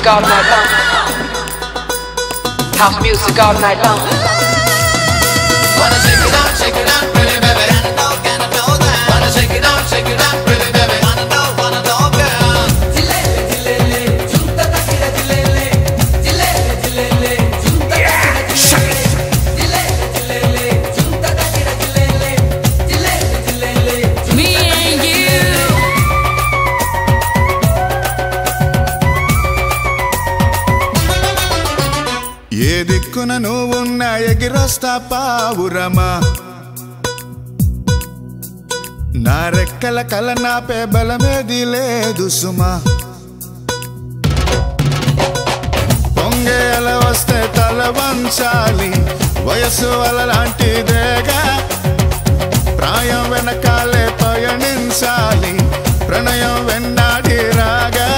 music all night long. House music all night long. Wanna shake it out, shake it out, pretty baby. Gotta know, gotta know that. Wanna shake it out, shake it out, pretty baby. Wanna know, wanna know, girl. Me and you. ఏ దిక్కున నువ్వున్న ఎగిరొస్తా పావురమా నా రెక్కల కల నాపే బలమేది లేదు సుమా పొంగే అల వస్తే తల వంచాలి వయసు అలలాంటిదేగా ప్రాయం వెనకాలే పయనించాలి ప్రణయం వెన్నాడి రాగా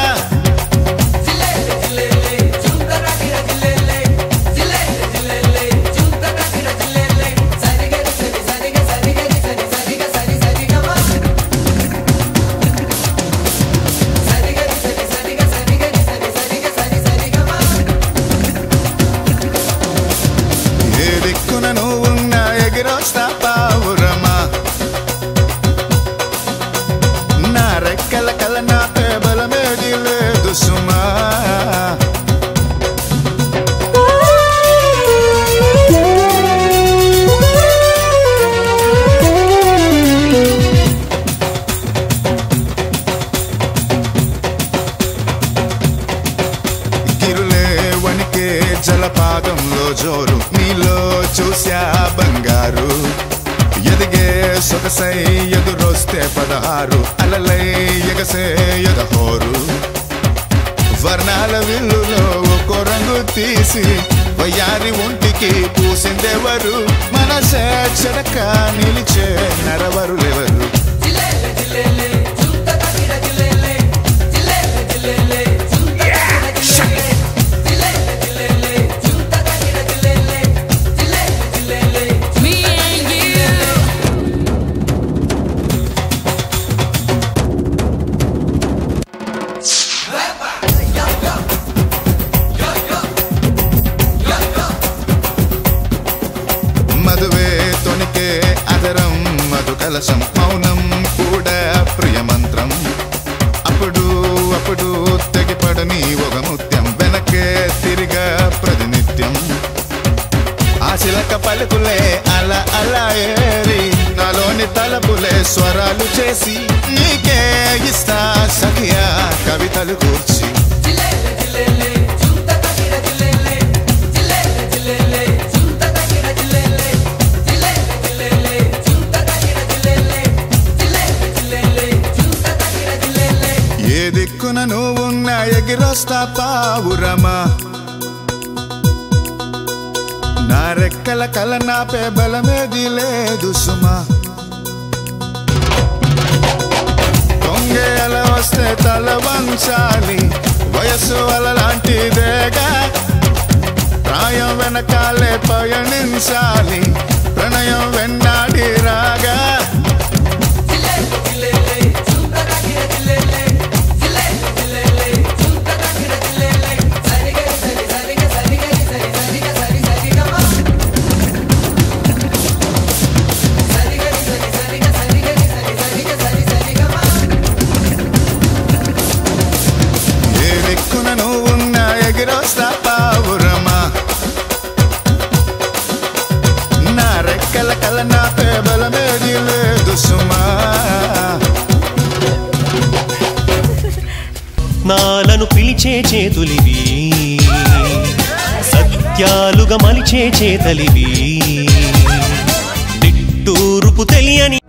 ఏ దిక్కున నువ్వున్న ఎగిరొస్తా పావురమా నా రెక్కల కల నా బలమేది లేదు సుమా గిరులే వణికే జలపాతంలో జోరు నీలో చూసా బంగారు ఎదిగే సొగసై ఎదురొస్తే పదహారు అలలై ఎగసే ఎదహోరు వర్ణాల విల్లులో ఒక్కో రంగు తీసి వయ్యారి ఒంటికి పూసిందెవరు మనసే చెడక నిలిచే నరవరులెవరు Me and you. మధువే తొనికే అదరం మధు కలశం మౌనం కూడా ప్రియమంత్రం అప్పుడు అప్పుడు తెగిపడని ఒక ముత్యం వెనకే తిరిగా ప్రతినిత్యం ఆశిలక పలుకులే అలా అలా ఏరి నాలోని తలపులే స్వరాలు చేసి నీకే ఇస్తా సఖియా కవితలు కూర్చి ఏ దిక్కున నువ్వున్న ఎగిరొస్తా పావురమా నా రెక్కల కల నాపే బలమేది లేదు సుమా కొంగే అల వస్తే తల వంచాలి వయసు అలలాంటిదేగా ప్రాయం వెనకాలే పయనించాలి ప్రణయం వెన్నాడి రాగా ఏ దిక్కున నువ్వున్న ఎగిరొస్తా పావురమా నా రెక్కల కల నా బలమేది లేదు సుమా నాలను పిలిచే చేతులివి సత్యాలుగా మలిచే చేతలివి నిట్టూరుపు తెలియని